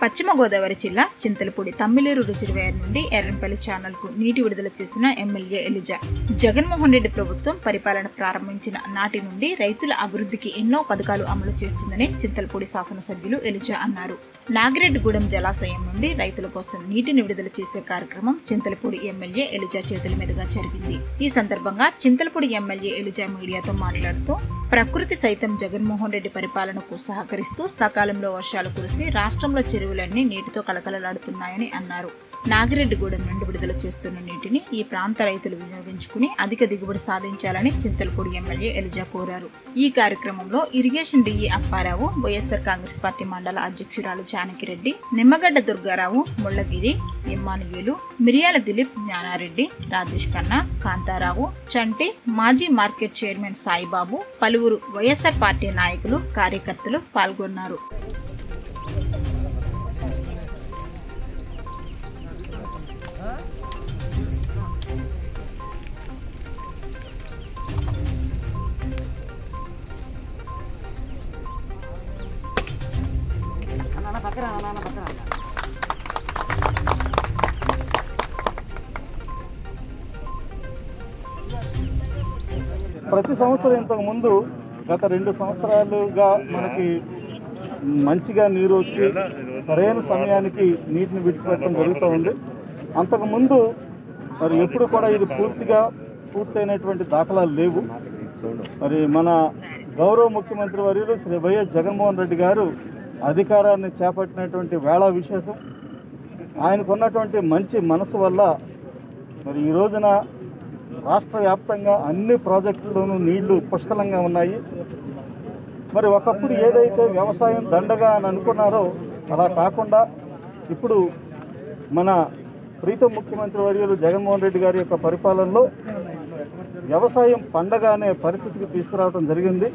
పశ్చిమ గోదావరి జిల్లా చింతలపూడి తమ్మిలేరు రిజర్వేయర్ నుండి ఎర్రంపల్లి ఛానల్ కు నీటి విడుదల చేసిన ఎమ్మెల్యే ఎలిజా జగన్మోహన్ రెడ్డి ప్రభుత్వం పరిపాలన ప్రారంభించిన నాటి నుండి రైతుల అభివృద్ధికి ఎన్నో పథకాలు అమలు చేస్తుందని చింతలపూడి శాసనసభ్యులు ఎలిజా అన్నారు నాగిరెడ్డిగూడెం జలాశయం నుండి రైతుల కోసం నీటిని విడుదల చేసే కార్యక్రమం చింతలపూడి ఎమ్మెల్యే ఎలిజా చేతుల మీదుగా జరిగింది ఈ సందర్భంగా చింతలపూడి ఎమ్మెల్యే ఎలిజా మీడియాతో మాట్లాడుతూ ప్రకృతి సైతం జగన్మోహన్ రెడ్డి పరిపాలనకు సహకరిస్తూ సకాలంలో వర్షాలు కురిసి రాష్ట్రంలో చెరువులన్నీ నీటితో కలకలలాడుతున్నాయని అన్నారు నాగిరెడ్డిగూడెం నుండి విడుదల చేస్తున్న నీటిని ఈ ప్రాంత రైతులు వినియోగించుకుని అధిక దిగుబడి సాధించాలని చింతలపూడి ఎమ్మెల్యే ఎలిజా కోరారు ఈ కార్యక్రమంలో irrigation DE Apparao YSR Congress party మండల అధ్యక్షురాలు జానకిరెడ్డి నిమ్మగడ్డ దుర్గారావు ముళ్లగిరి ఇమ్మానుయేలు మిరియాల దిలీప్ జ్ఞానారెడ్డి రాజేష్ ఖన్నా కాంతారావు చంటి మాజీ మార్కెట్ చైర్మన్ సాయిబాబు పలువురు వైఎస్ఆర్ పార్టీ నాయకులు కార్యకర్తలు పాల్గొన్నారు అన్న పక్కన అన్న పక్కన ప్రతి సంవత్సరం ఇంతకు ముందు గత రెండు సంవత్సరాలుగా మనకి మంచిగా నీరు వచ్చి సరైన సమయానికి నీటిని విడిచిపెట్టడం జరుగుతూ ఉంది అంతకుముందు మరి ఎప్పుడు కూడా ఇది పూర్తిగా పూర్తయినటువంటి దాఖలాలు లేవు మరి మన గౌరవ ముఖ్యమంత్రి వర్యులు శ్రీ వైఎస్ జగన్మోహన్ రెడ్డి గారు అధికారాన్ని చేపట్టినటువంటి వేళ విశేషం ఆయనకున్నటువంటి మంచి మనసు వల్ల మరి ఈ రోజున రాష్ట్ర వ్యాప్తంగా అన్ని ప్రాజెక్టుల్లోనూ నీళ్లు పుష్కలంగా ఉన్నాయి మరి ఒకప్పుడు ఏదైతే వ్యవసాయం దండగా అని అనుకున్నారో అలా కాకుండా ఇప్పుడు మన ప్రీతం ముఖ్యమంత్రి వర్యులు జగన్మోహన్ రెడ్డి గారి యొక్క పరిపాలనలో వ్యవసాయం పండగ అనే పరిస్థితికి తీసుకురావడం జరిగింది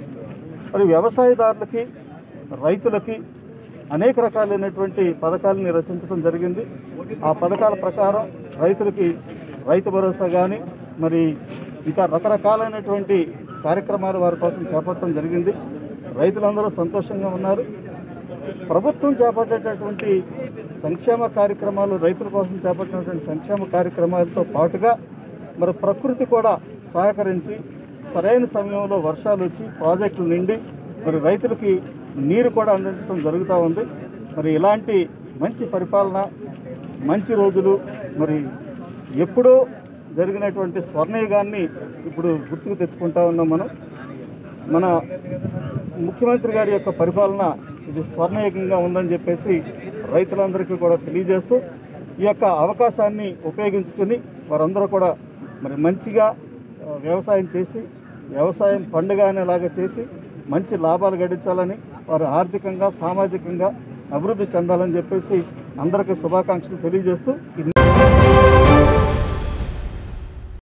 మరి వ్యవసాయదారులకి రైతులకి అనేక రకాలైనటువంటి పథకాలని రచించడం జరిగింది ఆ పథకాల ప్రకారం రైతులకి రైతు భరోసా కానీ మరి ఇంకా రకరకాలైనటువంటి కార్యక్రమాలు వారి కోసం చేపట్టడం జరిగింది రైతులందరూ సంతోషంగా ఉన్నారు ప్రభుత్వం చేపట్టేటటువంటి సంక్షేమ కార్యక్రమాలు రైతుల కోసం చేపట్టినటువంటి సంక్షేమ కార్యక్రమాలతో పాటుగా మరి ప్రకృతి కూడా సహకరించి సరైన సమయంలో వర్షాలు వచ్చి ప్రాజెక్టులు నిండి మరి రైతులకి నీరు కూడా అందించడం జరుగుతూ ఉంది మరి ఇలాంటి మంచి పరిపాలన మంచి రోజులు మరి ఎప్పుడో జరిగినటువంటి స్వర్ణయుగాన్ని ఇప్పుడు గుర్తుకు తెచ్చుకుంటా ఉన్నాం మనం మన ముఖ్యమంత్రి గారి యొక్క పరిపాలన ఇది స్వర్ణయుగంగా ఉందని చెప్పేసి రైతులందరికీ కూడా తెలియజేస్తూ ఈ యొక్క అవకాశాన్ని ఉపయోగించుకుని వారందరూ కూడా మరి మంచిగా ఆ, వ్యవసాయం చేసి వ్యవసాయం పండుగ అనేలాగా చేసి మంచి లాభాలు గడించాలని వారు ఆర్థికంగా సామాజికంగా అభివృద్ధి చెందాలని చెప్పేసి అందరికీ శుభాకాంక్షలు తెలియజేస్తూ ఈ